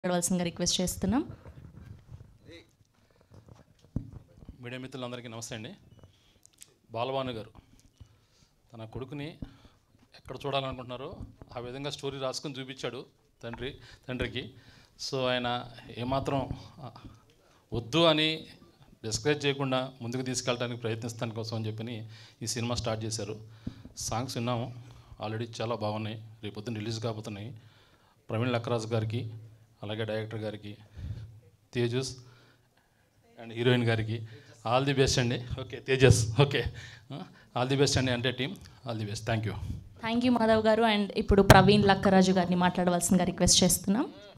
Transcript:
మాట్లాడవలసిందిగా రిక్వెస్ట్ చేస్తున్నాం మీడియా మిత్రులందరికీ నమస్తే అండి బాలభాను గారు తన కొడుకుని ఎక్కడ చూడాలనుకుంటున్నారో ఆ విధంగా స్టోరీ రాసుకొని చూపించాడు తండ్రి తండ్రికి సో ఆయన ఏమాత్రం ఆ, వద్దు అని డిస్కరేజ్ చేయకుండా ముందుకు తీసుకెళ్ళడానికి ప్రయత్నిస్తాను కోసం అని చెప్పి ఈ సినిమా స్టార్ట్ చేశారు సాంగ్స్ విన్నాము ఆల్రెడీ చాలా బాగున్నాయి రేపు పొద్దున్న రిలీజ్ కాబోతున్నాయి ప్రవీణ్ లక్కరాజు గారికి అలాగే డైరెక్టర్ గారికి తేజస్ అండ్ హీరోయిన్ గారికి ఆల్ ది బెస్ట్ అండి okay Tejas okay all the best అండి అంటే team all the best thank you thank you Madhav గారు అండ్ ఇప్పుడు ప్రవీణ్ లక్కరాజు గారిని మాట్లాడవలసిందిగా రిక్వెస్ట్ చేస్తున్నాం